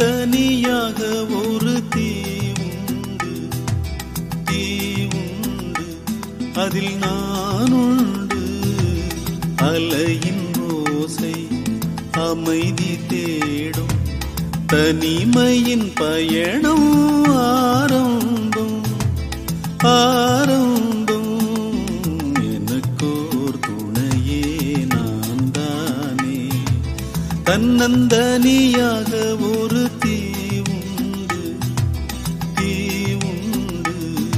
தன்னந்தனியாக ஒரு தீ உண்டு தீ உண்டு அதில் நான் உண்டு அலையின் ஓசை அமைதி தேடும் தனிமையின் பயணம் ஆரம்பம் ஆரம்பம் எனக்கோர் துணையே நான் தானே தன்னந்தனியாக ஒரு தீ உண்டு தீ உண்டு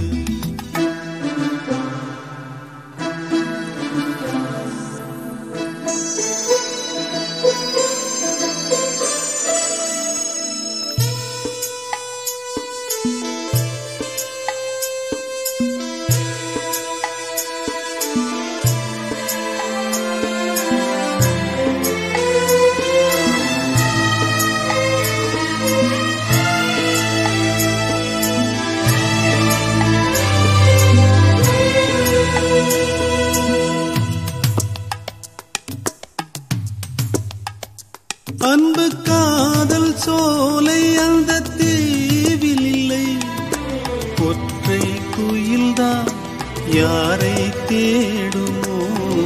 அன்பு காதல் சோலை அந்த தீவில் இல்லை ஒற்றை குயில்தான் யாரை தேடுமோ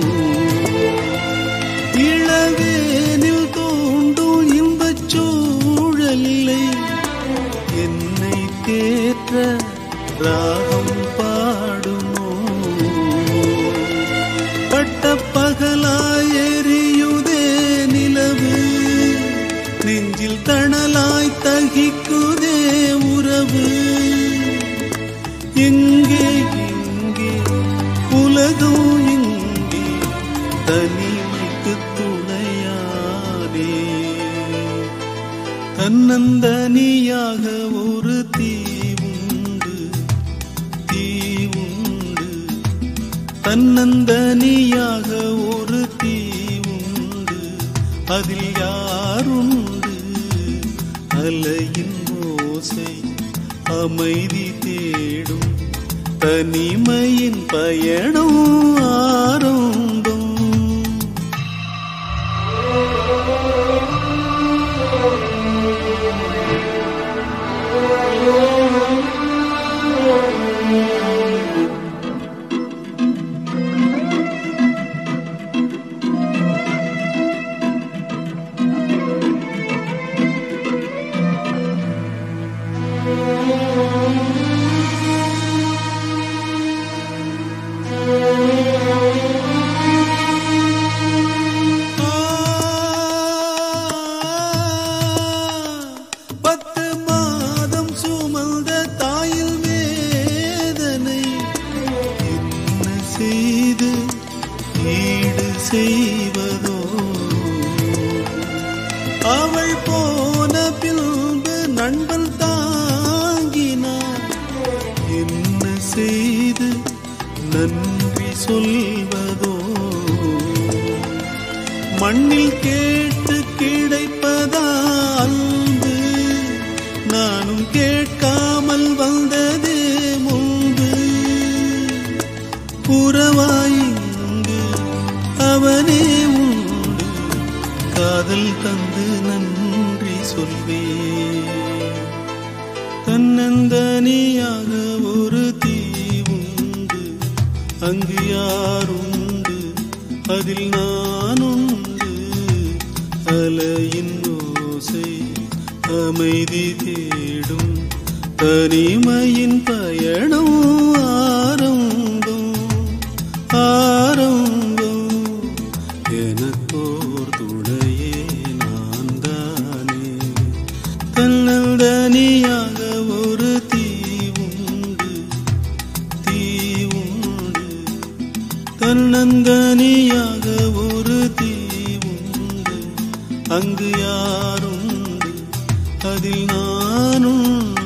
இளவேனில் தோண்டும் இன்பச் சூழலில்லை என்னை தேற்ற ராகம் பாடுமோ பட்ட பகலாய் எரியுதே நிலவு நெஞ்சில் தணலாய் தகிக்குதே உறவு எங்கே எங்கே உலகம் எங்கே தனிமைக்கு துணையானே தன்னந்தனியாக ஒரு தீ உண்டு தீ உண்டு தன்னந்தனியாக ஒரு தீ உண்டு அதில் யாருண்டு அலையின் ஓசை அமைதி தேடும் தனிமையின் பயணம் ஆரம்பம் பத்து மாதம் சுமந்த தாயில் வேதனை என்ன செய்து ஈடு செய்வதோ அவள் போன பின்பு நண்பன் தாங்கினார் என்ன செய்து நன்றி சொல்வதோ மண்ணில் கேட்டு கிடைப்பதா அன்பு நானும் கேட்காமல் வந்ததே முன்பு புறவாயிங்கு அவனே உண்டு காதல் தந்து நன்றி சொல்வே தன்னந்தனியாக ஒரு தீ உண்டு அங்கு யாருண்டு அதில் நான் உண்டு அலையின் ஓசை அமைதி தேடும் தனிமையின் பயணம் ஆரம்பம் ஆரம்பம் எனக்கோர் துணையே நான் தானே தன்னந்தனியாக ஒரு தீ உண்டு தீ உண்டு தன்னந்தனியாக ஒரு தீ உண்டு அங்கு யாருண்டு அதில் நானுண்டு